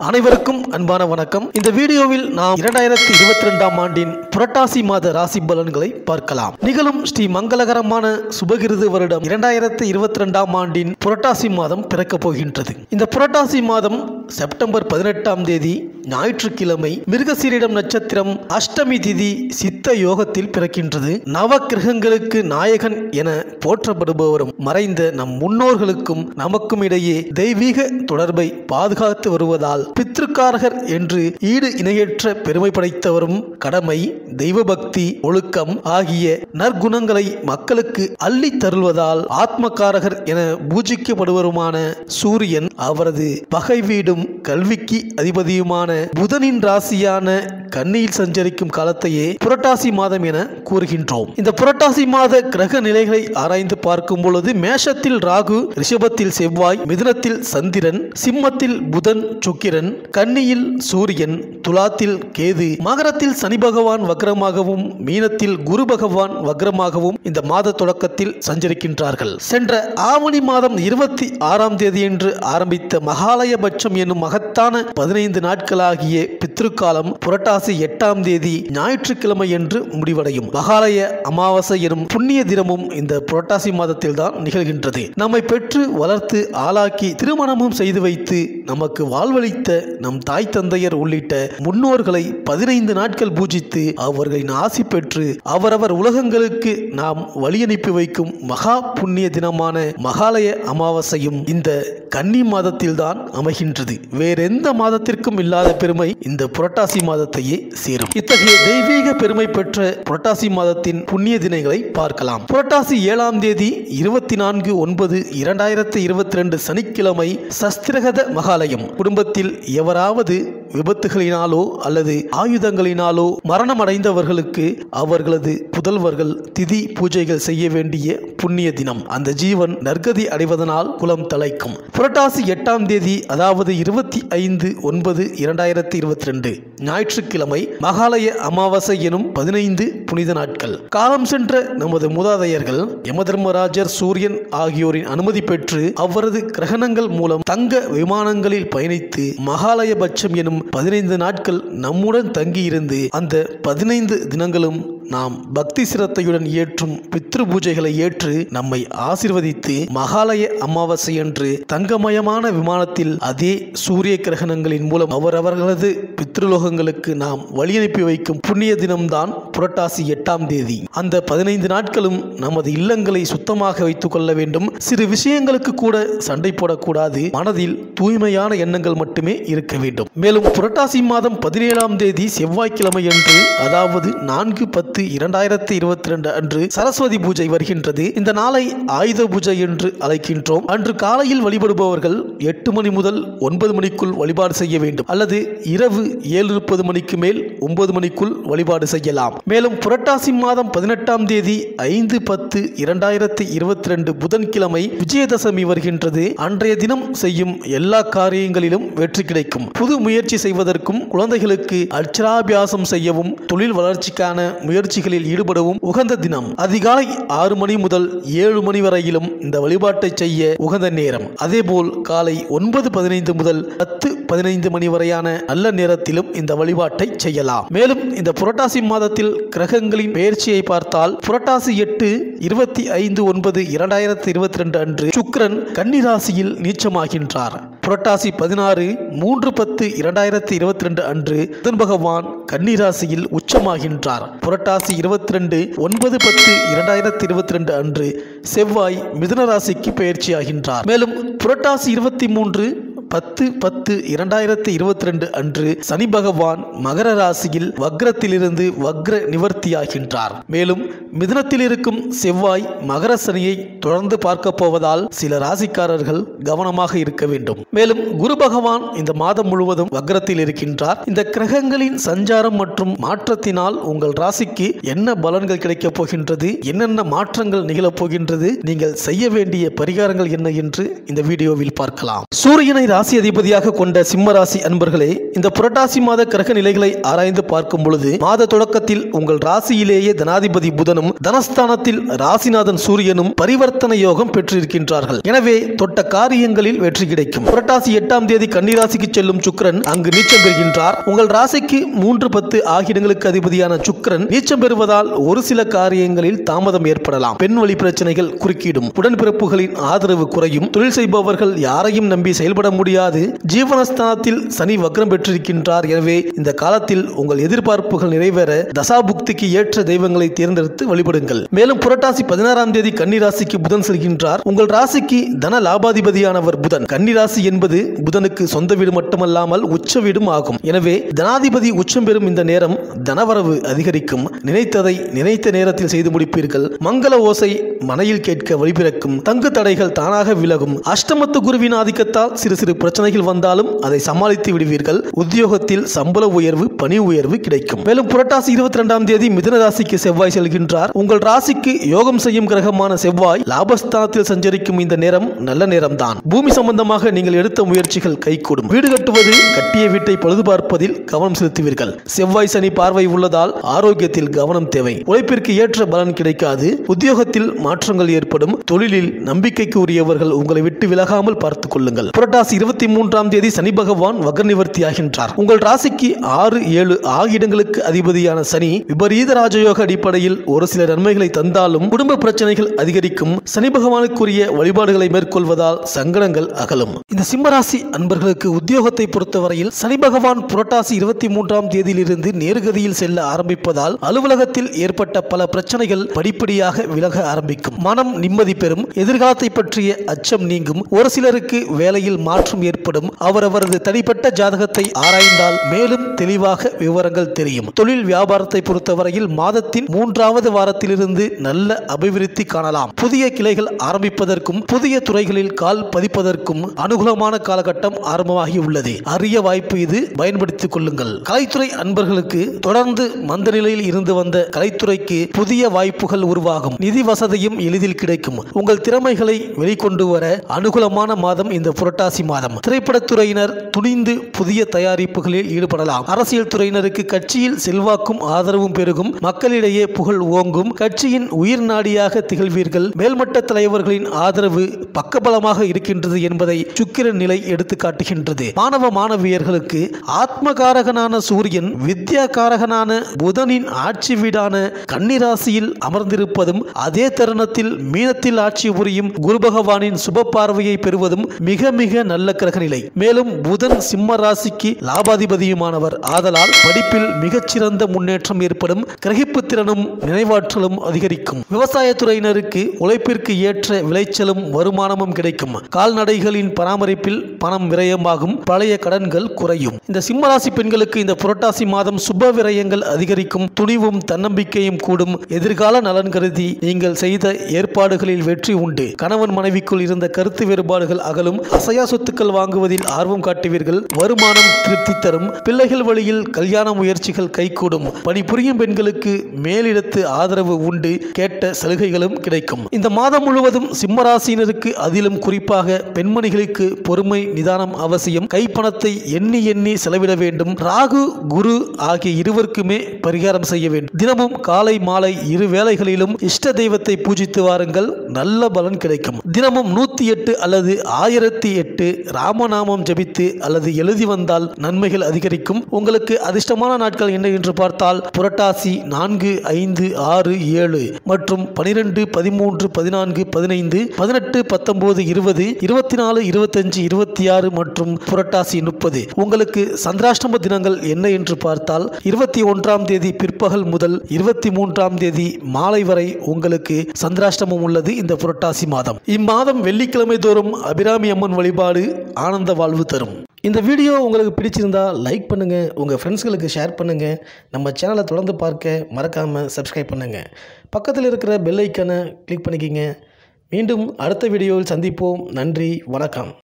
அனைவருக்கும் அன்பான வணக்கம் இந்த வீடியோவில் நாம் இரண்டாயிரத்தி இருபத்தி ரெண்டாம் ஆண்டின் புரட்டாசி மாத ராசி பலன்களை பார்க்கலாம் நிகழும் ஸ்ரீ மங்களகரமான சுபகிருது வருடம் இரண்டாயிரத்தி இருபத்தி ரெண்டாம் ஆண்டின் புரட்டாசி மாதம் பிறக்கப் போகின்றது இந்த புரட்டாசி மாதம் செப்டம்பர் பதினெட்டாம் தேதி ஞாயிற்றுக்கிழமை மிருகசீரிடம் நட்சத்திரம் அஷ்டமி திதி சித்த யோகத்தில் பிறக்கின்றது நவ கிரகங்களுக்கு நாயகன் என போற்றப்படுபவரும் மறைந்த நம் முன்னோர்களுக்கும் நமக்கும் இடையே தெய்வீக தொடர்பை பாதுகாத்து வருவதால் பித்ருக்காரகர் என்று ஈடு இணையற்ற பெருமை படைத்தவரும் கடமை தெய்வ பக்தி ஒழுக்கம் ஆகிய நற்குணங்களை மக்களுக்கு அள்ளித் தருவதால் ஆத்மகாரகர் என பூஜிக்கப்படுவருமான சூரியன் அவரது பகை வீடும் கல்விக்கு அதிபதியுமான புதனின் ராசியான கன்னியில் சஞ்சரிக்கும் காலத்தையே புரட்டாசி மாதம் என கூறுகின்றோம் இந்த புரட்டாசி மாத கிரக நிலைகளை ஆராய்ந்து பார்க்கும் பொழுது மேஷத்தில் ராகு ரிஷபத்தில் செவ்வாய் மிதுனத்தில் சந்திரன் சிம்மத்தில் புதன் சுக்கிரன் கன்னியில் சூரியன் துலாத்தில் கேது மகரத்தில் சனி பகவான் வக்ரமாகவும் மீனத்தில் குரு பகவான் வக்ரமாகவும் இந்த மாத தொடக்கத்தில் சஞ்சரிக்கின்றார்கள் சென்ற ஆவணி மாதம் இருபத்தி ஆறாம் தேதியன்று ஆரம்பித்த மகாலயபட்சம் என்னும் மகத்தான பதினைந்து நாட்களாகிய பித்ருக்காலம் புரட்டாசி எட்டாம் தேதி ஞாயிற்றுக்கிழமை என்று முடிவடையும் மகாலய அமாவாசை எனும் புண்ணிய தினமும் இந்த புரட்டாசி மாதத்தில் தான் நிகழ்கின்றது நம்மை பெற்று வளர்த்து ஆளாக்கி திருமணமும் செய்து வைத்து நமக்கு வாழ்வளித்த நம் தாய் தந்தையர் உள்ளிட்ட முன்னோர்களை பதினைந்து நாட்கள் பூஜித்து அவர்களின் ஆசி பெற்று அவரவர் உலகங்களுக்கு நாம் வழியனுப்பி வைக்கும் மகா புண்ணிய தினமான மகாலய அமாவாசையும் இந்த கன்னி மாதத்தில்தான் அமைகின்றது வேறெந்த மாதத்திற்கும் இல்லாத பெருமை இந்த புரட்டாசி மாதத்தையே சேரும் இத்தகைய தெய்வீக பெருமை பெற்ற புரட்டாசி மாதத்தின் புண்ணிய தினங்களை பார்க்கலாம் புரட்டாசி ஏழாம் தேதி இருபத்தி நான்கு ஒன்பது இரண்டாயிரத்தி இருபத்தி ரெண்டு சனிக்கிழமை சஸ்திரகத மகாலயம் குடும்பத்தில் எவராவது விபத்துகளினாலோ அல்லது ஆயுதங்களினாலோ மரணமடைந்தவர்களுக்கு அவர்களது புதல்வர்கள் திதி பூஜைகள் செய்ய வேண்டிய புண்ணிய தினம் அந்த ஜீவன் நற்கதி அடைவதனால் குலம் தலைக்கும் புரட்டாசி எட்டாம் தேதி அதாவது இருபத்தி ஐந்து ஒன்பது இரண்டாயிரத்தி இருபத்தி ரெண்டு ஞாயிற்றுக்கிழமை மகாலய அமாவாசை எனும் பதினைந்து புனித நாட்கள் காலம் சென்ற நமது மூதாதையர்கள் யமதர்மராஜர் சூரியன் ஆகியோரின் அனுமதி பெற்று அவரது கிரகணங்கள் மூலம் தங்க விமானங்களில் பயணித்து மகாலயபட்சம் எனும் பதினைந்து நாட்கள் நம்முடன் தங்கியிருந்து அந்த பதினைந்து தினங்களும் நாம் பக்தி சிரத்தையுடன் ஏற்றும் பித்ரு பூஜைகளை ஏற்று நம்மை ஆசிர்வதித்து மகாலய அமாவாசை அன்று தங்கமயமான விமானத்தில் அதே சூரிய கிரகணங்களின் மூலம் அவரவர்களது பித்ருலோகங்களுக்கு நாம் வழியனுப்பி வைக்கும் புண்ணிய தினம்தான் புரட்டாசி எட்டாம் தேதி அந்த பதினைந்து நாட்களும் நமது இல்லங்களை சுத்தமாக வைத்துக் கொள்ள வேண்டும் சிறு விஷயங்களுக்கு கூட சண்டை போடக்கூடாது மனதில் தூய்மையான எண்ணங்கள் மட்டுமே இருக்க வேண்டும் மேலும் புரட்டாசி மாதம் பதினேழாம் தேதி செவ்வாய்க்கிழமை அன்று அதாவது நான்கு பத்து இரண்டாயிரத்தி இருபத்தி ரெண்டு அன்று சரஸ்வதி பூஜை வருகின்றது இந்த நாளை ஆயுத பூஜை என்று அழைக்கின்றோம் அன்று காலையில் வழிபடுபவர்கள் எட்டு மணி முதல் ஒன்பது மணிக்குள் வழிபாடு செய்ய வேண்டும் அல்லது இரவு ஏழு முப்பது மணிக்கு மேல் ஒன்பது மணிக்குள் வழிபாடு செய்யலாம் மேலும் புரட்டாசி மாதம் பதினெட்டாம் தேதி ஐந்து பத்து இரண்டாயிரத்தி இருபத்தி ரெண்டு புதன்கிழமை விஜயதசமி வருகின்றது அன்றைய தினம் செய்யும் எல்லா காரியங்களிலும் வெற்றி கிடைக்கும் புது முயற்சி செய்வதற்கும் குழந்தைகளுக்கு அச்சராபியாசம் செய்யவும் தொழில் வளர்ச்சிக்கான முயற்சிகளில் ஈடுபடவும் உகந்த தினம் அதிகாலை ஆறு மணி முதல் ஏழு மணி வரையிலும் இந்த வழிபாட்டை செய்ய உகந்த நேரம் அதேபோல் காலை ஒன்பது பதினைந்து முதல் பத்து பதினைந்து மணி வரையான நல்ல நேரத்திலும் இந்த வழிபாட்டை செய்யலாம் மேலும் இந்த புரட்டாசி மாதத்தில் கிரகங்களின் பெயர்ச்சியை பார்த்தால் புரட்டாசி எட்டு இருபத்தி ஐந்து ஒன்பது இரண்டாயிரத்தி இருபத்தி ரெண்டு அன்று சுக்கிரன் கன்னிராசியில் நீச்சமாகின்றார் புரட்டாசி பதினாறு மூன்று பத்து இரண்டாயிரத்தி இருபத்தி ரெண்டு அன்று புதன் பகவான் கன்னிராசியில் உச்சமாகின்றார் புரட்டாசி இருபத்தி ரெண்டு ஒன்பது பத்து இரண்டாயிரத்தி இருபத்தி ரெண்டு அன்று செவ்வாய் மிதுன ராசிக்கு பயிற்சியாகின்றார் மேலும் புரட்டாசி இருபத்தி மூன்று பத்து பத்து இரண்டாயிரத்தி இருபத்தி ரெண்டு அன்று சனி பகவான் மகர ராசியில் வக்ரத்திலிருந்து வக்ர நிவர்த்தியாகின்றார் மேலும் மிதுனத்தில் இருக்கும் செவ்வாய் மகர சனியை தொடர்ந்து பார்க்க போவதால் சில ராசிக்காரர்கள் கவனமாக இருக்க வேண்டும் மேலும் குரு பகவான் இந்த மாதம் முழுவதும் வக்ரத்தில் இருக்கின்றார் இந்த கிரகங்களின் சஞ்சாரம் மற்றும் மாற்றத்தினால் உங்கள் ராசிக்கு என்ன பலன்கள் கிடைக்கப் போகின்றது என்னென்ன மாற்றங்கள் நிகழப் போகின்றது நீங்கள் செய்ய வேண்டிய பரிகாரங்கள் என்ன என்று இந்த வீடியோவில் பார்க்கலாம் சூரியனை ராசி அதிபதியாக கொண்ட சிம்ம ராசி அன்பர்களே இந்த புரட்டாசி மாத கிரக நிலைகளை ஆராய்ந்து பார்க்கும் பொழுது மாத தொடக்கத்தில் உங்கள் ராசியிலேயே தனாதிபதி புதனும் தனஸ்தானத்தில் ராசிநாதன் சூரியனும் பரிவர்த்தனை யோகம் பெற்றிருக்கின்றார்கள் எனவே தொட்ட காரியங்களில் வெற்றி கிடைக்கும் புரட்டாசி எட்டாம் தேதி கன்னிராசிக்கு செல்லும் சுக்கிரன் அங்கு நீச்சம் பெறுகின்றார் உங்கள் ராசிக்கு மூன்று பத்து ஆகிய இடங்களுக்கு அதிபதியான சுக்கிரன் நீச்சம் பெறுவதால் ஒரு சில காரியங்களில் தாமதம் ஏற்படலாம் பெண் வழி பிரச்சனைகள் குறுக்கிடும் உடன்பிறப்புகளின் ஆதரவு குறையும் தொழில் செய்பவர்கள் யாரையும் நம்பி செயல்பட முடியாது ஜீவனஸ்தானத்தில் சனி வக்ரம் பெற்றிருக்கின்றார் எனவே இந்த காலத்தில் உங்கள் எதிர்பார்ப்புகள் நிறைவேற தசாபுக்திக்கு ஏற்ற தெய்வங்களை தேர்ந்தெடுத்து வழிபடுங்கள் மேலும் புரட்டாசி பதினாறாம் தேதி கன்னிராசிக்கு புதன் செல்கின்றார் உங்கள் ராசிக்கு தன லாபாதிபதியானவர் புதன் கன்னிராசி என்பது புதனுக்கு சொந்த வீடு மட்டுமல்லாமல் உச்ச வீடும் ஆகும் எனவே தனாதிபதி உச்சம் பெறும் இந்த நேரம் தனவரவு அதிகரிக்கும் நினைத்ததை நினைத்த நேரத்தில் செய்து முடிப்பீர்கள் மங்கள ஓசை மனையில் கேட்க வழிபிறக்கும் தங்கு தடைகள் தானாக விலகும் அஷ்டமத்து குருவின் ஆதிக்கத்தால் சிறு சிறு பிரச்சனைகள் வந்தாலும் அதை சமாளித்து விடுவீர்கள் உத்தியோகத்தில் சம்பள உயர்வு பணி உயர்வு கிடைக்கும் மேலும் புரட்டாசி இருபத்தி ரெண்டாம் தேதி மிதுன ராசிக்கு செவ்வாய் செல்கின்றார் உங்கள் ராசிக்கு யோகம் செய்யும் கிரகமான செவ்வாய் லாபஸ்தானத்தில் சஞ்சரிக்கும் இந்த நேரம் நல்ல நேரம்தான் பூமி சம்பந்தமாக நீங்கள் எடுத்த முயற்சிகள் கைகூடும் வீடு கட்டுவது கட்டிய வீட்டை பழுது பார்ப்பதில் கவனம் செலுத்துவீர்கள் செவ்வாய் சனி பார்வை உள்ளதால் ஆரோக்கியத்தில் கவனம் தேவை உழைப்பிற்கு ஏற்ற பலன் கிடைக்காது உத்தியோகத்தில் மாற்றங்கள் ஏற்படும் தொழிலில் நம்பிக்கைக்கு உரியவர்கள் உங்களை விட்டு விலகாமல் பார்த்துக் கொள்ளுங்கள் புரட்டாசி இருபத்தி மூன்றாம் தேதி சனி பகவான் வக்ர நிவர்த்தி ஆகின்றார் உங்கள் ராசிக்கு ஆறு ஏழு ஆகிய இடங்களுக்கு அதிபதியான சனி விபரீத ராஜயோக அடிப்படையில் ஒரு சில நன்மைகளை தந்தாலும் குடும்ப பிரச்சனைகள் அதிகரிக்கும் சனி பகவானுக்குரிய வழிபாடுகளை மேற்கொள்வதால் சங்கடங்கள் அகலும் இந்த சிம்மராசி அன்பர்களுக்கு உத்தியோகத்தை பொறுத்தவரையில் சனி பகவான் புரட்டாசி இருபத்தி மூன்றாம் தேதியிலிருந்து நேர்கதியில் செல்ல ஆரம்பிப்பதால் அலுவலகத்தில் ஏற்பட்ட பல பிரச்சனைகள் படிப்படியாக விலக ஆரம்பிக்கும் மனம் நிம்மதி பெறும் எதிர்காலத்தை பற்றிய அச்சம் நீங்கும் ஒரு சிலருக்கு வேலையில் மாற்றம் ஏற்படும் அவரவரது தனிப்பட்ட ஜாதகத்தை ஆராய்ந்தால் மேலும் தெளிவாக விவரங்கள் தெரியும் தொழில் வியாபாரத்தை பொறுத்தவரையில் மாதத்தின் மூன்றாவது வாரத்திலிருந்து நல்ல அபிவிருத்தி காணலாம் புதிய கிளைகள் ஆரம்பிப்பதற்கும் புதிய துறைகளில் கால் பதிப்பதற்கும் அனுகூலமான காலகட்டம் ஆரம்பமாகி உள்ளது அரிய வாய்ப்பு இது பயன்படுத்திக் கொள்ளுங்கள் கலைத்துறை அன்பர்களுக்கு தொடர்ந்து மந்த நிலையில் இருந்து வந்த கலைத்துறைக்கு புதிய வாய்ப்புகள் உருவாகும் நிதி வசதியும் எளிதில் கிடைக்கும் உங்கள் திறமைகளை வெளிக்கொண்டு வர அனுகூலமான மாதம் இந்த புரட்டாசி மாதம் திரைப்படத்துறையினர் துணிந்து புதிய தயாரிப்புகளில் ஈடுபடலாம் அரசியல் துறையினருக்கு கட்சியில் செல்வாக்கும் ஆதரவும் பெருகும் மக்களிடையே புகழ் ஓங்கும் கட்சியின் உயிர் நாடியாக திகழ்வீர்கள் மேல்மட்ட தலைவர்களின் ஆதரவு பக்கபலமாக இருக்கின்றது என்பதை சுக்கிரன் நிலை எடுத்து காட்டுகின்றது மாணவ மாணவியர்களுக்கு ஆத்மகாரகனான சூரியன் வித்யா காரகனான புதனின் ஆட்சி வீடான கன்னிராசியில் அமர்ந்திருப்பதும் அதே தருணத்தில் மீனத்தில் ஆட்சி புரியும் குரு பகவானின் சுப பார்வையை பெறுவதும் மிக மிக நல்ல கிரக நிலை மேலும் புதன் சிம்ம ராசிக்கு லாபாதிபதியுமானவர் ஆதலால் படிப்பில் மிகச்சிறந்த முன்னேற்றம் ஏற்படும் கிரகிப்பு திறனும் நினைவாற்றலும் அதிகரிக்கும் விவசாயத்துறையினருக்கு உழைப்பிற்கு ஏற்ற விளைச்சலும் வருமானமும் கிடைக்கும் கால்நடைகளின் பராமரிப்பில் பணம் விரயமாகும் பழைய கடன்கள் குறையும் இந்த சிம்மராசி பெண்களுக்கு இந்த புரட்டாசி மாதம் சுப விரயங்கள் அதிகரிக்கும் துணிவும் தன்னம்பிக்கையும் கூடும் எதிர்கால நலன் கருதி நீங்கள் செய்த ஏற்பாடுகளில் வெற்றி உண்டு கணவன் மனைவிக்குள் இருந்த கருத்து வேறுபாடுகள் அகலும் அசையா சொத்துக்கள் வாங்குவதில் ஆர்வம் காட்டுவீர்கள் வருமானம் திருப்தி தரும் பிள்ளைகள் வழியில் கல்யாண முயற்சிகள் கைகூடும் பணிபுரியும் பெண்களுக்கு மேலிடத்து ஆதரவு உண்டு கேட்ட சலுகைகளும் கிடைக்கும் இந்த மாதம் முழுவதும் சிம்மராசினருக்கு அதிலும் குறிப்பாக பெண்மணிகளுக்கு பொறுமை நிதானம் அவசியம் கைப்பணத்தை எண்ணி எண்ணி செலவிட வேண்டும் ராகு குரு ஆகிய இருவருக்குமே பரிகாரம் செய்ய வேண்டும் தினமும் காலை மாலை இரு வேளைகளிலும் இஷ்ட தெய்வத்தை பூஜித்து வாருங்கள் நல்ல பலன் கிடைக்கும் தினமும் நூத்தி எட்டு அல்லது ஆயிரத்தி எட்டு ராமநாமம் ஜபித்து அல்லது எழுதி வந்தால் நன்மைகள் அதிகரிக்கும் உங்களுக்கு அதிர்ஷ்டமான நாட்கள் என்ன என்று பார்த்தால் புரட்டாசி நான்கு ஐந்து ஆறு ஏழு மற்றும் பனிரெண்டு பதிமூன்று பதினான்கு பதினைந்து பதினெட்டு பத்தொன்பது இருபது இருபத்தி நாலு இருபத்தஞ்சு இருபத்தி ஆறு மற்றும் புரட்டாசி முப்பது உங்களுக்கு சந்திராஷ்டம தினங்கள் என்ன என்று பார்த்தால் இருபத்தி ஒன்றாம் தேதி பிற்பகல் முதல் இருபத்தி மூன்றாம் தேதி மாலை வரை உங்களுக்கு சந்திராஷ்டமம் உள்ளது இந்த புரட்டாசி மாதம் இம்மாதம் வெள்ளிக்கிழமை தோறும் அபிராமி அம்மன் வழிபாடு ஆனந்த வாழ்வு தரும் இந்த வீடியோ உங்களுக்கு பிடிச்சிருந்தா லைக் பண்ணுங்கள் உங்கள் ஃப்ரெண்ட்ஸ்களுக்கு ஷேர் பண்ணுங்கள் நம்ம சேனலை தொடர்ந்து பார்க்க மறக்காமல் சப்ஸ்கிரைப் பண்ணுங்கள் பக்கத்தில் இருக்கிற பெல் ஐக்கானை கிளிக் பண்ணிக்கிங்க மீண்டும் அடுத்த வீடியோவில் சந்திப்போம் நன்றி வணக்கம்